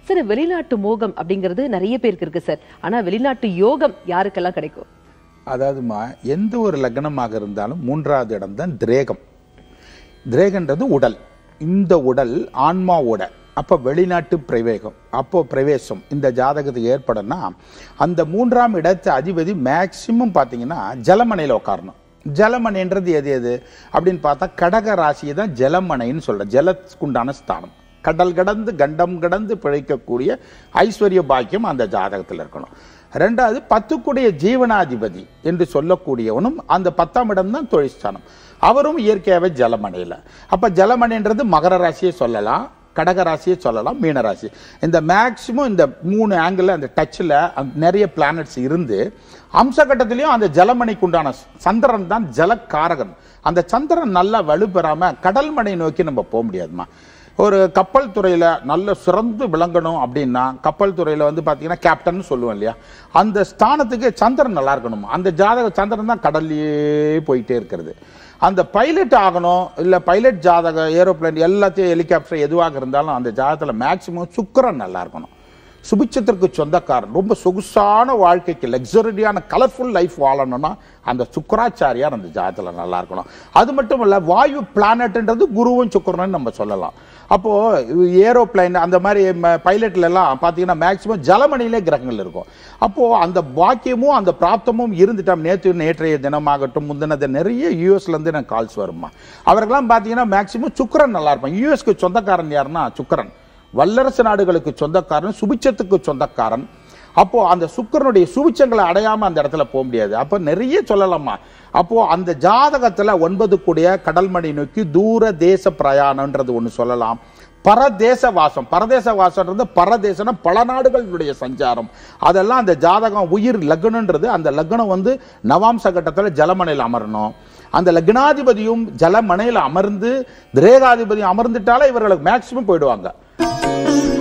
sir வெளிநாட்டு மோகம் அப்படிங்கிறது நிறைய பேருக்கு இருக்கு சார் ஆனா வெளிநாட்டு யோகம் யாருக்கெல்லாம் கிடைக்கும் அதாவதுமா எந்த ஒரு லக்னமாக இருந்தாலும் மூன்றாவது இடம் தான் திரேகம் திரேகன்றது உடல் இந்த உடல் ஆன்மாவோட அப்போ வெளிநாட்டு பிரவேகம் அப்போ பிரவேசம் இந்த ஜாதகத்துக்கு ஏற்படும்னா அந்த மூன்றாம் இடத்து அதிபதி மேக்சிமம் பார்த்தீங்கன்னா ஜலமனையில் உட்காரணும் ஜலமனைன்றது எது எது அப்படின்னு பார்த்தா கடக ராசியை தான் ஜலமனைன்னு சொல்கிறேன் ஜலத்துக்குண்டான ஸ்தானம் கடல் கடந்து கண்டம் கடந்து பிழைக்கக்கூடிய ஐஸ்வர்ய பாக்கியம் அந்த ஜாதகத்தில் இருக்கணும் ரெண்டாவது பத்துக்குடைய ஜீவனாதிபதி என்று சொல்லக்கூடியவனும் அந்த பத்தாம் இடம் தான் தொழிற்ஸ்தானம் அவரும் இயற்கையாகவே ஜலமனையில் அப்போ ஜலமனைன்றது மகர ராசியை சொல்லலாம் கடக ராசியை சொல்லலாம் மீன ராசி இந்த மேக்சிமம் இந்த மூணு ஆங்கிள் அந்த டச்சில் நிறைய பிளானட்ஸ் இருந்து அம்சகட்டத்திலையும் அந்த ஜலமணிக்கு உண்டான சந்திரன் தான் ஜலக்காரகன் அந்த சந்திரன் நல்லா வலுப்பெறாம கடல்மனை நோக்கி நம்ம போக முடியாதுமா ஒரு கப்பல் துறையில் நல்ல சிறந்து விளங்கணும் அப்படின்னா கப்பல் துறையில் வந்து பார்த்தீங்கன்னா கேப்டன் சொல்லுவோம் இல்லையா அந்த ஸ்தானத்துக்கு சந்திரன் நல்லா இருக்கணும் அந்த ஜாதக சந்திரன் தான் கடல்லையே போயிட்டே இருக்கிறது அந்த பைலட் ஆகணும் இல்லை பைலட் ஜாதக ஏரோப்ளேன் எல்லாத்தையும் ஹெலிகாப்டர் எதுவாக இருந்தாலும் அந்த ஜாதகத்தில் மேக்சிமம் சுக்கிரன் நல்லா இருக்கணும் சுபிச்சத்திற்கு சொந்தக்காரன் ரொம்ப சொகுசான வாழ்க்கைக்கு லக்ஸரியான கலர்ஃபுல் லைஃப் வாழணும்னா அந்த சுக்கராச்சாரியார் அந்த ஜாதத்தில் நல்லா இருக்கணும் அது மட்டும் இல்லை வாயு பிளானட்ன்றது குருவும் சுக்கரனும் நம்ம சொல்லலாம் அப்போ ஏரோப்ளைன் அந்த மாதிரி பைலட்ல எல்லாம் பார்த்தீங்கன்னா மேக்சிமம் ஜலமணியிலே கிரகங்கள் இருக்கும் அப்போ அந்த பாக்கியமும் அந்த பிராப்தமும் இருந்துட்டோம் நேற்று நேற்றைய தினமாகட்டும் முந்தினது நிறைய யூஎஸ்ல இருந்து எனக்கு கால்ஸ் வருமா அவர்கள்லாம் பார்த்தீங்கன்னா மேக்சிமம் சுக்கரன் நல்லா இருப்பான் யூஎஸ்க்கு சொந்தக்காரன் யாருன்னா சுக்கரன் வல்லரசு நாடுகளுக்கு சொந்தக்காரன் சுபிச்சத்துக்கு சொந்தக்காரன் அப்போ அந்த சுக்கரனுடைய சுபிச்சங்களை அடையாம அந்த இடத்துல போக முடியாது அப்போ நிறைய சொல்லலாமா அப்போ அந்த ஜாதகத்துல ஒன்பது கூடிய கடல்மணி நோக்கி தூர தேச பிரயாணம்ன்றது ஒன்று சொல்லலாம் பரதேச வாசம் பரதேச வாசம்ன்றது பரதேசம்னா பல நாடுகளுடைய சஞ்சாரம் அதெல்லாம் அந்த ஜாதகம் உயிர் லக்னன்றது அந்த லக்னம் வந்து நவாம்ச கட்டத்தில் ஜலமனையில் அமரணும் அந்த லக்னாதிபதியும் ஜலமனையில் அமர்ந்து திரேகாதிபதியும் அமர்ந்துட்டாலே இவர்களுக்கு மேக்சிமம் போயிடுவாங்க